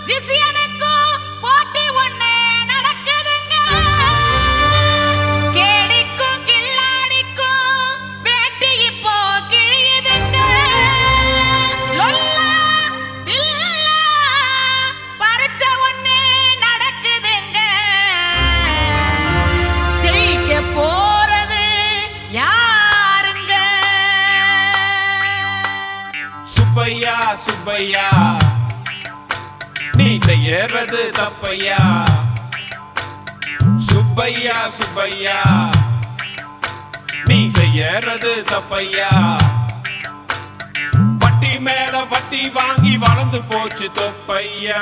ஜிசியனுக்கும் போட்டி ஒண்ணு நடக்குதுங்க கேடிக்கும் கில்லாடிக்கும் வேட்டி இப்போ கிழியுதுங்க லொல்லா தில்லா பறிச்ச ஒண்ணு நடக்குதுங்க ஜெயிக்க போறது யாருங்க சுப்பையா சுப்பையா நீ செய்யறது தப்பையா சுப்பையா சுப்பையா நீ செய்யறது தப்பையா வட்டி மேல வட்டி வாங்கி வளர்ந்து போச்சு தொப்பையா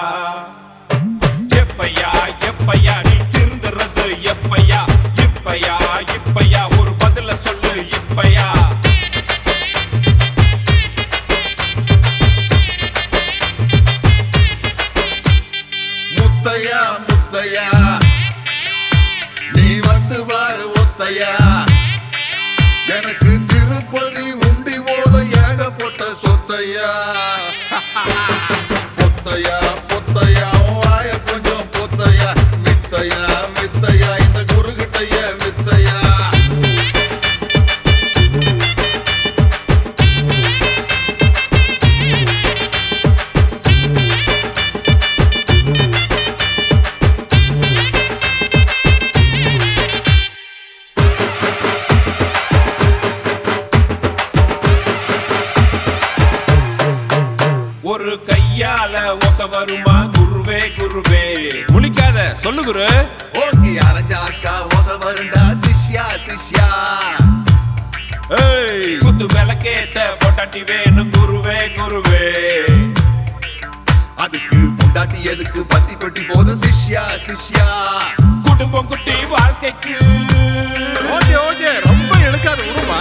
எப்பையா எப்பையா நீ திருந்துறது எப்பையா இப்பையா இப்பையா ஒரு பதில சொல்லு இப்பையா முத்தையா முத்தையா நீ வந்து வாரு ஒத்தையா எனக்கு திருப்பதி உண்டி போல ஏகப்பட்ட சொத்தையா பொத்தையா பொத்தையா உன் வாய கொஞ்சம் பொத்தையா மித்தையா மித்தையா இந்த குருகிட்டைய வித்தையா ஒரு கையால ஒச வருமா குருவே குருவே முழிக்காத சொல்லு குரு ஓங்கி அரைஞ்சாக்கா ஒச வருண்டா சிஷ்யா சிஷ்யா ஏய், குத்து விளக்கேத்த பொட்டாட்டி வேணும் குருவே குருவே அதுக்கு பொண்டாட்டி எதுக்கு பத்தி பெட்டி போதும் சிஷ்யா சிஷ்யா குடும்பம் குட்டி வாழ்க்கைக்கு ஓகே ஓகே ரொம்ப இழுக்காத விடுமா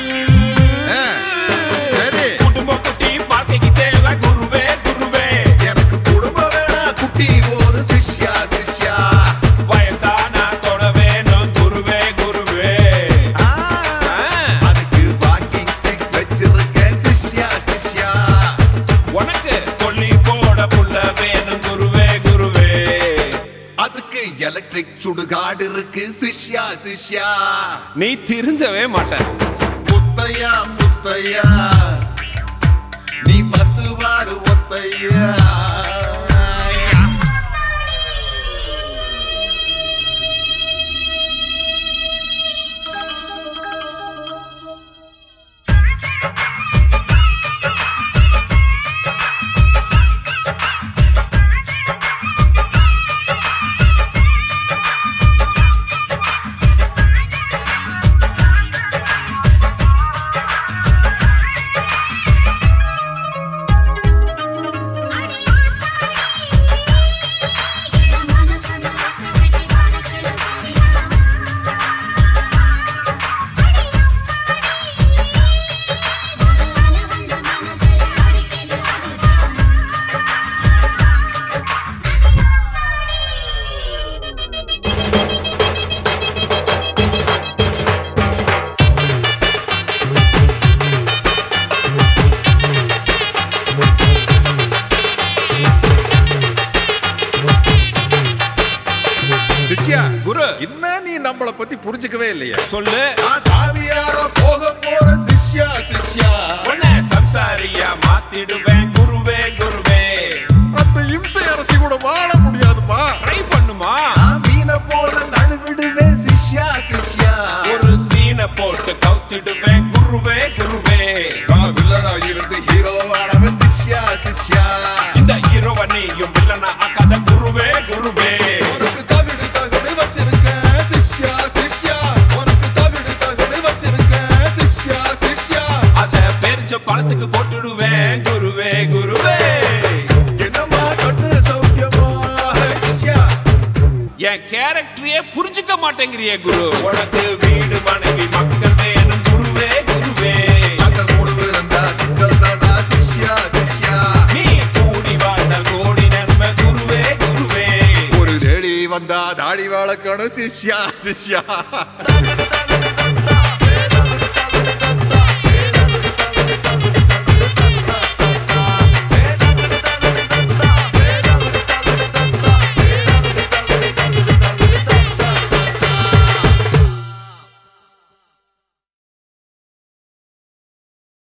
சரி குடும்பம் குட்டி வாழ்க்கைக்கு தேவை குருவே குருவே எனக்கு குடும்பம் வேணா குட்டி போதும் சிஷ்யா சிஷ்யா வயசான தொட வேணும் குருவே குருவே ஆ, ஆ, அதுக்கு வாக்கிங் ஸ்டிக் வச்சிருக்கேன் சிஷ்யா சிஷ்யா உனக்கு கொல்லி போட புள்ள வேணும் குருவே குருவே அதுக்கு எலக்ட்ரிக் சுடுகாடு இருக்கு சிஷ்யா சிஷ்யா நீ திருந்தவே மாட்ட முத்தையா முத்தையா நீ வந்து வாடு ஒத்தையா சிஷ்யா குரு. என்ன நீ நம்மள பத்தி புரிஞ்சுக்கவே இல்லையா சொல்லு நான் சாமியார போக போற சிஷ்யா சிஷ்யா உன்னை சம்சாரியா மாத்திடுவேன் குருவே குருவே அந்த இம்சை அரசி கூட வாழ முடியாதுமா ட்ரை பண்ணுமா நான் மீனை போல நழுவிடுவேன் சிஷ்யா சிஷ்யா ஒரு சீனை போட்டு கவுத்திடுவேன் குருவே குருவே நான் வில்லனா இருந்து ஹீரோவானவன் சிஷ்யா சிஷ்யா இந்த ஹீரோவை நீயும் வில்லனா ஆக்காத குருவே குருவே உனக்கு தவிடு தகடு வச்சிருக்கேன் சிஷ்யா சிஷ்யா உனக்கு தவிடு தகடு வச்சிருக்கேன் சிஷ்யா சிஷ்யா அத பெரிச்ச பழத்துக்கு போட்டுடுவேன் குருவே குருவே என்னம்மா கண்ணு சௌக்கியமா ஹே, சிஷ்யா என் கேரக்டரையே புரிஞ்சுக்க மாட்டேங்கிறியே குரு உனக்கு வீடு மனைவி மக்கள் வேணும் குருவே குருவே அந்த மூணு இருந்தா சிக்கல் தானா சிஷ்யா சிஷ்யா நீ கூடி வாழ்ந்தால் கோடி நன்மை குருவே குருவே ஒரு தேடி வந்தா தாடி வளர்க்கணும் சிஷ்யா சிஷ்யா